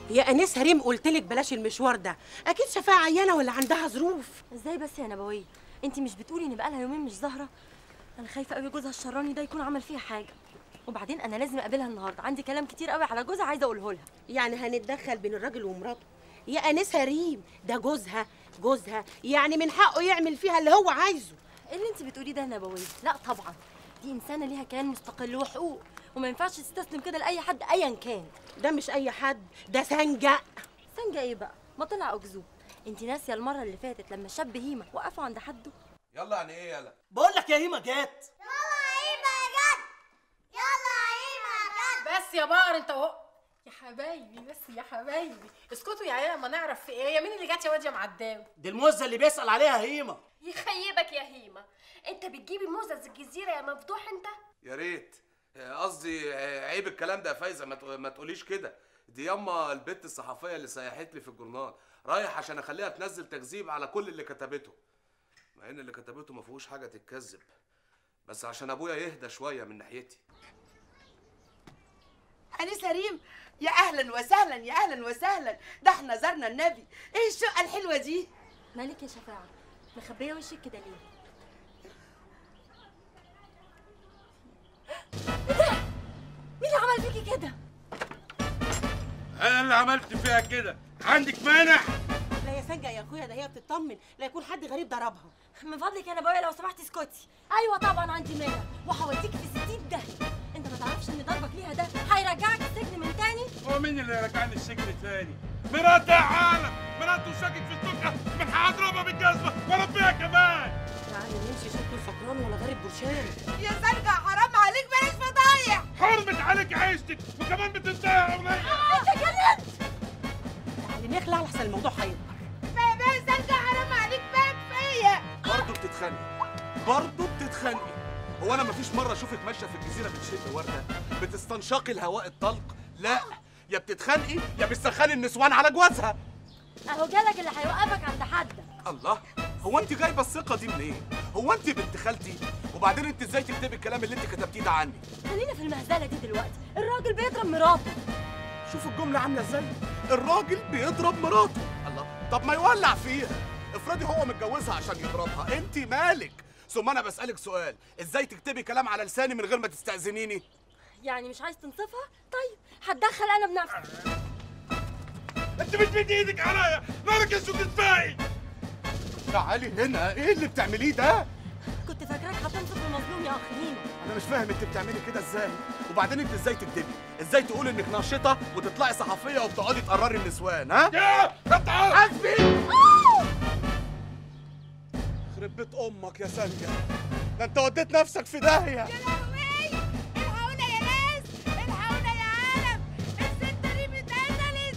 يا انسه ريم قلت لك بلاش المشوار ده اكيد شفاعه عيانه ولا عندها ظروف ازاي بس يا نبويه انت مش بتقولي ان بقالها يومين مش ظاهره انا خايفه قوي جوزها الشراني ده يكون عمل فيها حاجه وبعدين انا لازم اقابلها النهارده عندي كلام كتير قوي على جوزها عايزه اقوله لها يعني هنتدخل بين الراجل ومراته يا انسه ريم ده جوزها جوزها يعني من حقه يعمل فيها اللي هو عايزه ايه اللي انت بتقوليه ده يا نبويه لا طبعا دي انسانه ليها كيان مستقل وحقوق وما ينفعش تستسلم كده لاي حد ايا كان ده مش اي حد ده سنجة سنجة ايه بقى ما طلع اكذوب انت ناسيه المره اللي فاتت لما الشاب هيما وقفوا عند حده يلا يعني ايه يلا بقول لك يا هيما جت يلا هيما جد يلا هيما جد بس يا بقر انت اهو يا حبايبي بس يا حبايبي اسكتوا يا عيال ما نعرف في ايه هي مين اللي جت يا واد يا معداوي دي الموزه اللي بيسال عليها هيما يخيبك يا هيما انت بتجيبي موزة الجزيرة يا مفضوح انت يا ريت آه، قصدي آه، عيب الكلام ده يا فايزه ما تق- ما تقوليش كده دي ياما البت الصحفيه اللي سيحت لي في الجورنال رايح عشان اخليها تنزل تكذيب على كل اللي كتبته مع ان اللي كتبته ما فيهوش حاجه تتكذب بس عشان ابويا يهدى شويه من ناحيتي أنسة ريم يا أهلا وسهلا يا أهلا وسهلا ده احنا زرنا النبي إيه الشقة الحلوة دي مالك يا شفاعه مخبيه وشك كده ليه ايه ده مين اللي عمل فيكي كده انا اللي عملت فيها كده عندك مانع لا يا سنجة يا اخويا ده هي بتطمن لا يكون حد غريب ضربها من فضلك يا نبويه لو سمحتي اسكتي ايوه طبعا عندي مانع وهوديكي في 60 داهيه انت ما تعرفش ان ضربك ليها ده هيرجعك السجن من تاني هو مين اللي رجعني السجن تاني مراتي يا عالم مراتي وشاكك في السكه من هضربها بالجزمه وربيها كمان يعني نمشي شكله سكران ولا ضارب برشام يا سلجة حرام عليك بلاش فضايح حرمت عليك عيشتك وكمان بتنتهي اولية انت جننت يعني نخلع لحسن الموضوع هيكبر بقى بقى سلجة حرام عليك بقى كفاية برضه بتتخانقي برضه بتتخانقي هو انا مفيش مره اشوفك ماشيه في الجزيره بتشد ورده بتستنشقي الهواء الطلق لا يا بتتخانقي يا بتسخني النسوان على جوازها اهو جالك اللي هيوقفك عند حدك الله هو انت جايبه الثقه دي منين هو انت بنت خالتي وبعدين انت ازاي تكتبي الكلام اللي انت كتبتيه ده عني خلينا في المهزله دي دلوقتي الراجل بيضرب مراته شوف الجمله عامله ازاي الراجل بيضرب مراته الله طب ما يولع فيها افرضي هو متجوزها عشان يضربها انت مالك ثم انا بسالك سؤال ازاي تكتبي كلام على لساني من غير ما تستاذنيني يعني مش عايز تنصفها طيب هتدخل انا بنفسي انت بتمد ايدك عليا نارك اسود تدفعي تعالي هنا ايه اللي بتعمليه ده كنت فاكراك هتنصف المظلوم يا اخ هيما انا مش فاهم انت بتعملي كده ازاي وبعدين انت ازاي تكدبي ازاي تقول انك ناشطه وتطلعي صحفيه وبتقعدي تقرري النسوان ها يا تعال حسبي خرب بيت امك يا سانجا ده انت وديت نفسك في داهيه يا لهوي